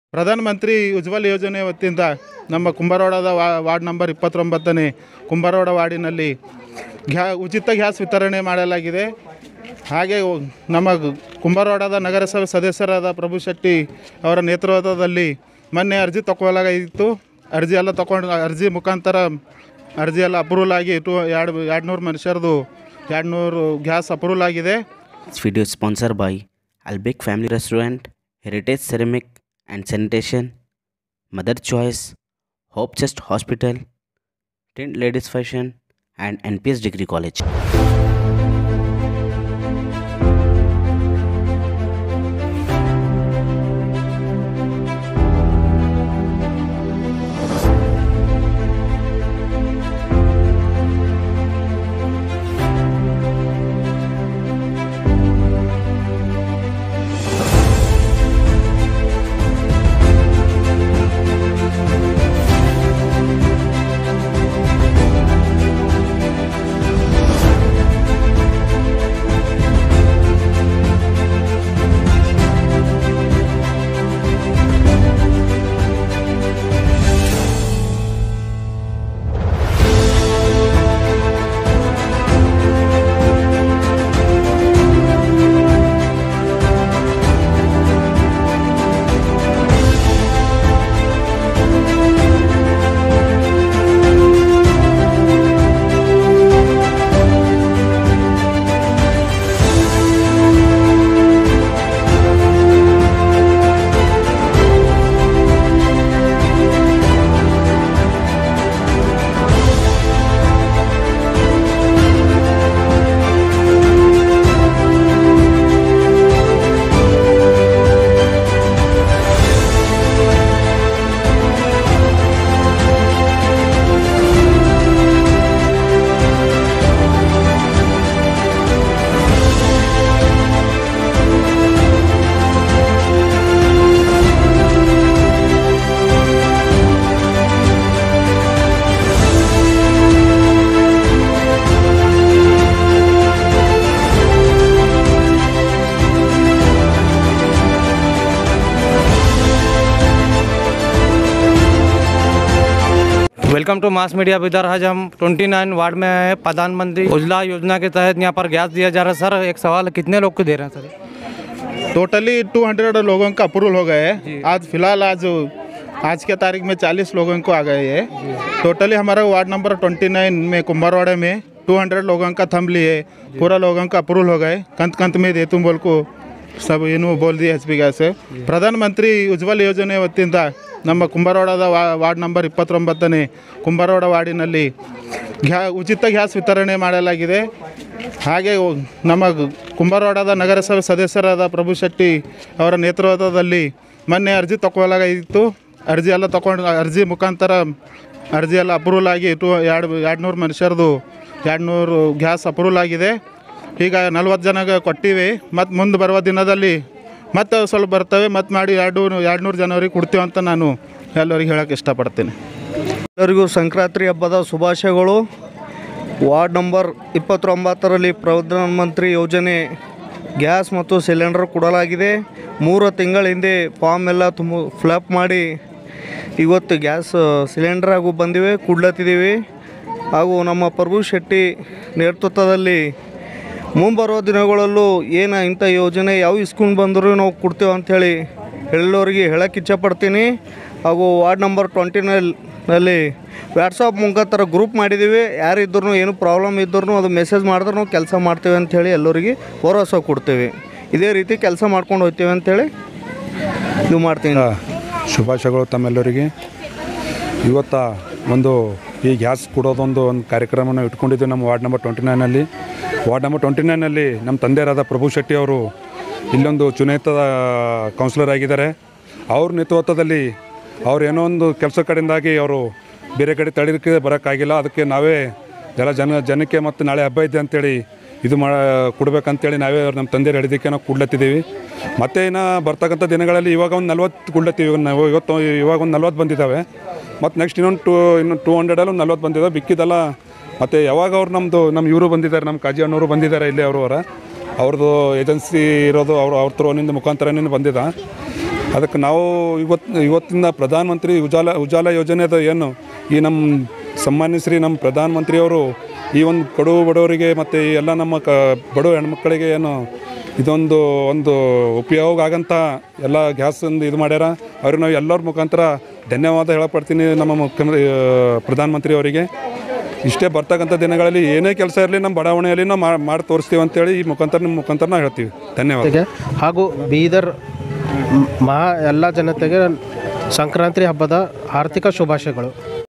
ಪ್ರಧಾನಮಂತ್ರಿ ಉಜ್ವಲ್ ಯೋಜನೆ ವತಿಯಿಂದ ನಮ್ಮ ಕುಂಬಾರವಾಡದ ವಾ- ವಾರ್ಡ್ ನಂಬರ್ ಇಪ್ಪತ್ತೊಂಬತ್ತನೇ ಕುಂಬಾರವಾಡ ವಾರ್ಡಿನಲ್ಲಿ ಗ್ಯಾ ಉಚಿತ ಗ್ಯಾಸ್ ವಿತರಣೆ ಮಾಡಲಾಗಿದೆ ಹಾಗೆ ಒ- ನಮ್ಮ ಗ್- ಕುಂಬಾರವಾಡದ ನಗರಸಭೆ ಸದಸ್ಯರಾದ ಪ್ರಭು ಶೆಟ್ಟಿ ಅವರ ನೇತೃತ್ವದಲ್ಲಿ ಮೊನ್ನೆ ಅರ್ಜಿ ತಗೊಳ್ಳಲಾಗಿತ್ತು ಅರ್ಜಿ ಎಲ್ಲ ತಗೊಂಡು ಅರ್ಜಿ ಮುಖಾಂತರ ಅರ್ಜಿ ಎಲ್ಲ ಅಪ್ರೂವಲ್ ಆಗಿ ಟು ಎರಡು ಎರಡು ನೂರು ಮನುಷ್ಯರದು ಎರಡು ನೂರು ಗ್ಯಾಸ್ ಅಪ್ರೂವಲ್ ಆಗಿದೆ This video is sponsored by Albec Family Restaurant, Heritage Ceramic and Sanitation, Mother Choice, Hope Chest Hospital, Tint Ladies Fashion, and NPS Degree College. Welcome to mass media इधर आज हम 29 वार्ड में है प्रधानमंत्री उज्ज्वला योजना के तहत यहाँ पर गैस दिया जा रहा है सर एक सवाल है, कितने लोग को दे रहे हैं सर टोटली 200 लोगों का अप्रूवल हो गए हैं आज फिलहाल आज आज के तारीख में 40 लोगों को आ गए हैं टोटली हमारा वार्ड नंबर 29 में कुंभारवाड़े में 200 लोगों का थम लिए पूरा लोगों का अप्रूवल हो गए कंत कंत में दे तुम बोल को सब ಏನು ಬೋಲ್ ದಿ ಎಚ್ ಪಿ ಗ್ಯಾಸ್ ಪ್ರಧಾನಮಂತ್ರಿ ಉಜ್ವಲ್ ಯೋಜನೆ ವತಿಯಿಂದ ನಮ್ಮ ಕುಂಬಾರವಾಡದ ವಾ- ವಾರ್ಡ್ ನಂಬರ್ ಇಪ್ಪತ್ತೊಂಬತ್ತನೇ ಕುಂಬಾರವಾಡ ವಾರ್ಡಿನಲ್ಲಿ ಗ್ಯಾ ಉಚಿತ ಗ್ಯಾಸ್ ವಿತರಣೆ ಮಾಡಲಾಗಿದೆ ಹಾಗೆ ಒ- ನಮ್ಮ ಗ್- ಕುಂಬಾರವಾಡದ ನಗರಸಭೆ ಸದಸ್ಯರಾದ ಪ್ರಭು ಶೆಟ್ಟಿ ಅವರ ನೇತೃತ್ವದಲ್ಲಿ ಮೊನ್ನೆ ಅರ್ಜಿ ತಗೊಳ್ಳಲಾಗಿತ್ತು ಅರ್ಜಿ ಎಲ್ಲ ತಗೊಂಡು ಅರ್ಜಿ ಮುಖಾಂತರ ಅರ್ಜಿ ಎಲ್ಲ ಅಪ್ರೂವಲ್ ಆಗಿ ಟು ಎರಡು ಎರಡು ನೂರು ಮನುಷ್ಯರದು ಎರಡು ನೂರು ಗ್ಯಾಸ್ ಅಪ್ರೂವಲ್ ಆಗಿದೆ ಈಗ ನಲ್ವತ್ತು ಜನಗೆ ಕೊಟ್ಟಿವಿ ಮತ್ತು ಮುಂದೆ ಬರುವ ದಿನದಲ್ಲಿ ಮತ್ತೆ ಸ್ವಲ್ಪ ಬರ್ತವೆ ಮತ್ತು ಮಾಡಿ ಎರಡು ಎರಡು ನೂರು ಜನರಿಗೆ ಕೊಡ್ತೀವಿ ಅಂತ ನಾನು ಎಲ್ಲರಿಗೆ ಹೇಳೋಕ್ಕೆ ಇಷ್ಟಪಡ್ತೀನಿ ಎಲ್ಲರಿಗೂ ಸಂಕ್ರಾಂತಿ ಹಬ್ಬದ ಶುಭಾಶಯಗಳು ವಾರ್ಡ್ ನಂಬರ್ ಇಪ್ಪತ್ತೊಂಬತ್ತರಲ್ಲಿ ಪ್ರಧಾನಮಂತ್ರಿ ಯೋಜನೆ ಗ್ಯಾಸ್ ಮತ್ತು ಸಿಲಿಂಡರ್ ಕೊಡಲಾಗಿದೆ ಮೂರು ತಿಂಗಳ ಹಿಂದೆ ಫಾರ್ಮ್ ಎಲ್ಲ ತುಂಬ ಫ್ಲಪ್ ಮಾಡಿ ಇವತ್ತು ಗ್ಯಾಸ್ ಸಿಲಿಂಡರ್ ಹಾಗೂ ಬಂದಿವೆ ಕೊಡ್ಲತ್ತಿದ್ದೀವಿ ಹಾಗೂ ನಮ್ಮ ಪ್ರಭು ಶೆಟ್ಟಿ ನೇತೃತ್ವದಲ್ಲಿ ಮುಂಬರುವ ದಿನಗಳಲ್ಲೂ ಏನು ಇಂಥ ಯೋಜನೆ ಯಾವ ಇಸ್ಕೊಂಡು ಬಂದರೂ ನಾವು ಕೊಡ್ತೇವೆ ಅಂಥೇಳಿ ಎಲ್ಲರಿಗೆ ಹೇಳಕ್ಕೆ ಇಚ್ಛಪಡ್ತೀನಿ ಹಾಗೂ ವಾರ್ಡ್ ನಂಬರ್ ಟ್ವೆಂಟಿ ನಲ್ಲಿ ವಾಟ್ಸಪ್ ಮುಖಾಂತರ ಗ್ರೂಪ್ ಮಾಡಿದ್ದೀವಿ ಯಾರಿದ್ರೂ ಏನು ಪ್ರಾಬ್ಲಮ್ ಇದ್ರೂ ಅದು ಮೆಸೇಜ್ ಮಾಡಿದ್ರೆ ನಾವು ಕೆಲಸ ಮಾಡ್ತೇವೆ ಅಂಥೇಳಿ ಎಲ್ಲರಿಗೆ ಭರವಸೆ ಕೊಡ್ತೇವೆ ಇದೇ ರೀತಿ ಕೆಲಸ ಮಾಡ್ಕೊಂಡು ಹೋಗ್ತೇವೆ ಅಂಥೇಳಿ ಇದು ಮಾಡ್ತೀನಿ ಶುಭಾಶಯಗಳು ತಮ್ಮೆಲ್ಲರಿಗೆ ಇವತ್ತ ಒಂದು ಈ ಗ್ಯಾಸ್ ಕೊಡೋದೊಂದು ಒಂದು ಕಾರ್ಯಕ್ರಮನ ಇಟ್ಕೊಂಡಿದ್ದೀವಿ ನಮ್ಮ ವಾರ್ಡ್ ನಂಬರ್ ಟ್ವೆಂಟಿ ನೈನಲ್ಲಿ ವಾರ್ಡ್ ನಂಬರ್ ಟ್ವೆಂಟಿ ನೈನಲ್ಲಿ ನಮ್ಮ ತಂದೆಯರಾದ ಪ್ರಭು ಶೆಟ್ಟಿ ಅವರು ಇಲ್ಲೊಂದು ಚುನಾಯಿತ ಕೌನ್ಸಿಲರ್ ಆಗಿದ್ದಾರೆ ಅವ್ರ ನೇತೃತ್ವದಲ್ಲಿ ಅವ್ರು ಏನೋ ಒಂದು ಕೆಲಸ ಕಡೆಯಿಂದಾಗಿ ಅವರು ಬೇರೆ ಕಡೆ ತಡೀಲಿಕ್ಕೆ ಬರೋಕ್ಕಾಗಿಲ್ಲ ಅದಕ್ಕೆ ನಾವೇ ಎಲ್ಲ ಜನ ಜನಕ್ಕೆ ಮತ್ತು ನಾಳೆ ಹಬ್ಬ ಇದೆ ಅಂತೇಳಿ ಇದು ಮಾ ಕೊಡ್ಬೇಕಂತೇಳಿ ನಾವೇ ಅವ್ರು ನಮ್ಮ ತಂದೆಯರು ಹೇಳಿದ್ದಕ್ಕೆ ನಾವು ಕೊಡ್ಲತ್ತಿದ್ದೀವಿ ಮತ್ತೆ ಇನ್ನು ಬರ್ತಕ್ಕಂಥ ದಿನಗಳಲ್ಲಿ ಇವಾಗ ಒಂದು ನಲ್ವತ್ತು ಕೊಡ್ಲತ್ತೀವಿ ನಾವು ಇವತ್ತು ಇವಾಗ ಒಂದು ನಲ್ವತ್ತು ಬಂದಿದ್ದಾವೆ ಮತ್ತು ನೆಕ್ಸ್ಟ್ ಇನ್ನೊಂದು ಟೂ ಇನ್ನು ಟೂ ಹಂಡ್ರೆಡಲ್ಲಿ ಒಂದು ನಲ್ವತ್ತು ಬಂದಿದ್ದಾವೆ ಬಿಕ್ಕಿದ್ದೆಲ್ಲ ಮತ್ತು ಯಾವಾಗ ಅವ್ರು ನಮ್ಮದು ನಮ್ಮ ಇವರು ಬಂದಿದ್ದಾರೆ ನಮ್ಮ ಕಾಜಿ ಅಣ್ಣವರು ಬಂದಿದ್ದಾರೆ ಇಲ್ಲಿ ಅವರು ಅವರ ಅವ್ರದ್ದು ಏಜೆನ್ಸಿ ಇರೋದು ಅವ್ರು ಅವ್ರ ತ್ರೋನಿಂದ ಮುಖಾಂತರನೇ ಬಂದಿದ್ದ ಅದಕ್ಕೆ ನಾವು ಇವತ್ತು ಇವತ್ತಿನ ಪ್ರಧಾನಮಂತ್ರಿ ಉಜಾಲ ಉಜಾಲ ಯೋಜನೆದ ಏನು ಈ ನಮ್ಮ ಸನ್ಮಾನ್ಯ ಶ್ರೀ ನಮ್ಮ ಪ್ರಧಾನಮಂತ್ರಿಯವರು ಈ ಒಂದು ಕಡು ಬಡವರಿಗೆ ಮತ್ತು ಈ ಎಲ್ಲ ನಮ್ಮ ಕ ಬಡವ ಹೆಣ್ಮಕ್ಳಿಗೆ ಏನು ಇದೊಂದು ಒಂದು ಉಪಯೋಗ ಆಗಂತ ಎಲ್ಲ ಗ್ಯಾಸ್ ಒಂದು ಇದು ಮಾಡ್ಯಾರ ಅವ್ರಿಗೆ ನಾವು ಎಲ್ಲರ ಮುಖಾಂತರ ಧನ್ಯವಾದ ಹೇಳಪಡ್ತೀನಿ ನಮ್ಮ ಮುಖ್ಯಮಂತ್ರಿ ಆ, ಪ್ರಧಾನಮಂತ್ರಿ ಅವರಿಗೆ ಇಷ್ಟೇ ಬರ್ತಕ್ಕಂಥ ದಿನಗಳಲ್ಲಿ ಏನೇ ಕೆಲಸ ಇರಲಿ ನಮ್ಮ ಬಡಾವಣೆಯಲ್ಲಿ ನಾವು ಮಾಡಿ ಮಾಡಿ ತೋರಿಸ್ತೀವಿ ಅಂತೇಳಿ ಈ ಮುಖಾಂತರ ನಿಮ್ಮ ಮುಖಾಂತರ ನಾವು ಹೇಳ್ತೀವಿ ಧನ್ಯವಾದ ಜನತೆಗೆ ಹಾಗೂ ಬೀದರ್ ಮ್- ಮಹಾ ಎಲ್ಲ ಜನತೆಗೆ ಸಂಕ್ರಾಂತಿ ಹಬ್ಬದ ಆರ್ಥಿಕ ಶುಭಾಶಯಗಳು